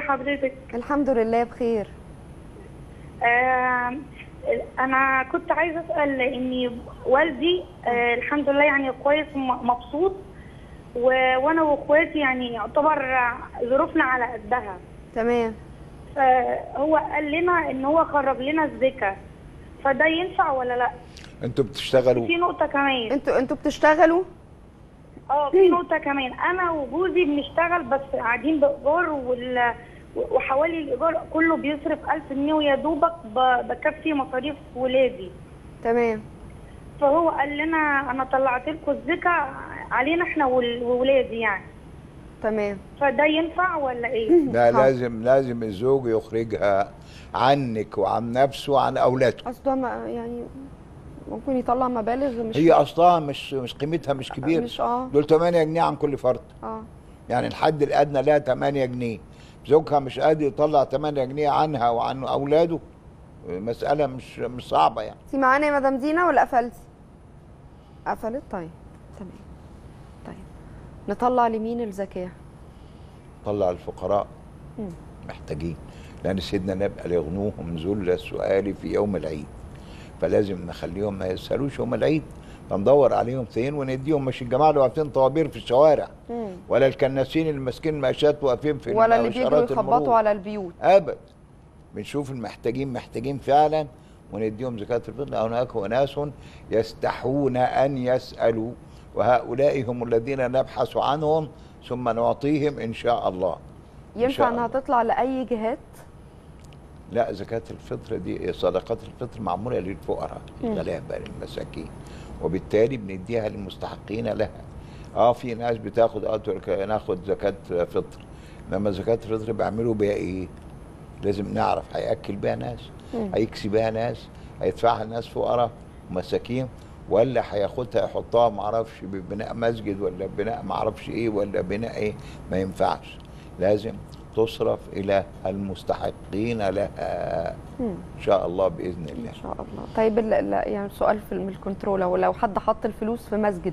حضرتك الحمد لله بخير آه انا كنت عايزه اسال اني والدي آه الحمد لله يعني كويس ومبسوط و- وانا واخواتي يعني يعتبر ظروفنا على قدها تمام فهو قال لنا ان هو خرج لنا الزكاه فده ينفع ولا لا انتوا بتشتغلوا في نقطه كمان انتوا انتوا بتشتغلوا اه في نقطة كمان أنا وجوزي بنشتغل بس قاعدين بإيجار وال... وحوالي الإيجار كله بيصرف ألف جنيه ويا دوبك ب... بكفي مصاريف ولادي تمام فهو قال لنا أنا طلعت لكم الزكاة علينا إحنا وال- وولادي يعني تمام فده ينفع ولا إيه؟ لا حاضر. لازم لازم الزوج يخرجها عنك وعن نفسه وعن اولادك قصده ما- يعني ممكن يطلع مبالغ مش هي اصلها مش مش قيمتها مش كبيره مش اه دول 8 جنيه عن كل فرد اه يعني الحد الادنى لها 8 جنيه زوجها مش قادر يطلع 8 جنيه عنها وعن اولاده مساله مش مش صعبه يعني انت معانا يا مدام دينا ولا قفلتي قفلت طيب تمام طيب نطلع لمين الزكاه طلع الفقراء مم. محتاجين لان سيدنا نبقى ليغنوهم ذل السؤال في يوم العيد فلازم نخليهم ما يسالوش يوم العيد فندور عليهم فين ونديهم مش الجماعه اللي واقفين طوابير في الشوارع مم. ولا الكناسين المسكين الماشات واقفين في ولا اللي بيجروا إشارات يخبطوا المرور. على البيوت ابد بنشوف المحتاجين محتاجين فعلا ونديهم زكاة الفطر هناك أناس يستحون أن يسألوا وهؤلاء هم الذين نبحث عنهم ثم نعطيهم إن شاء الله إن ينفع شاء انها الله. تطلع لاي جهات لا زكاة الفطر دي صدقات الفطر معمولة للفقراء مم. الغلابة للمساكين وبالتالي بنديها للمستحقين لها اه في ناس بتاخد اه تقول لك ناخد زكاة فطر انما زكاة الفطر بيعملوا بيها ايه؟ لازم نعرف هياكل بيها ناس مم. هيكسي بيها ناس هيدفعها لناس فقراء ومساكين ولا هياخدها يحطها معرفش ببناء مسجد ولا بناء معرفش ايه ولا بناء ايه ما ينفعش لازم تصرف الى المستحقين لها مم. ان شاء الله باذن الله ان شاء الله طيب ال- ال- يعني سؤال في من الكنترول لو لو حد حط الفلوس في مسجد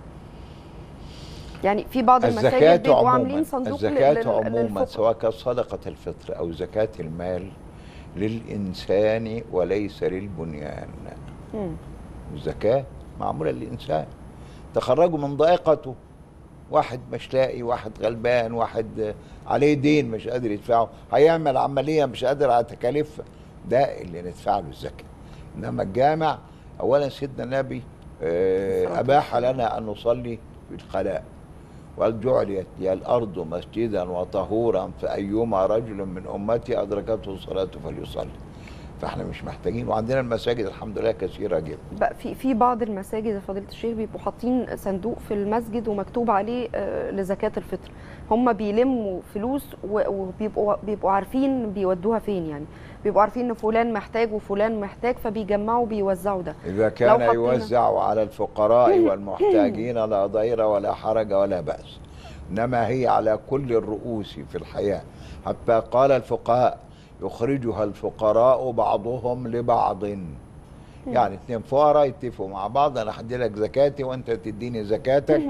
يعني في بعض المساجد الزكاة بيبقوا عاملين عموما صندوق لل- الزكاة لل- عموما للفقراء. سواء كانت صدقة الفطر أو زكاة المال للإنسان وليس للبنيان مم. الزكاة معمولة للإنسان تخرجوا من ضائقته واحد مش لاقي واحد غلبان واحد عليه دين مش قادر يدفعه هيعمل عملية مش قادر على تكاليفها ده اللي ندفع له الزكاة إنما الجامع أولا سيدنا النبي آه، أباح لنا أن نصلي في الخلاء وقال جعلت لي الأرض مسجدا وطهورا فأيما رجل من أمتي أدركته الصلاة فليصلي فاحنا مش محتاجين وعندنا المساجد الحمد لله كثيرة جدا بقى في في بعض المساجد يا فضيله الشيخ بيبقوا حاطين صندوق في المسجد ومكتوب عليه آه، لزكاه الفطر هم بيلموا فلوس و- وبيبقوا بيبقوا عارفين بيودوها فين يعني بيبقوا عارفين ان فلان محتاج وفلان محتاج فبيجمعوا بيوزعوا ده إذا كان حطينا- يوزع على الفقراء والمحتاجين لا ضير ولا حرج ولا بأس إنما هي على كل الرؤوس في الحياة حتى قال الفقهاء يخرجها الفقراء بعضهم لبعض يعني اتنين فقراء يتفقوا مع بعض انا هدي لك زكاتي وانت تديني زكاتك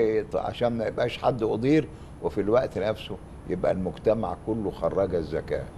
وعشان ما يبقاش حد اضير وفي الوقت نفسه يبقى المجتمع كله خرج الزكاه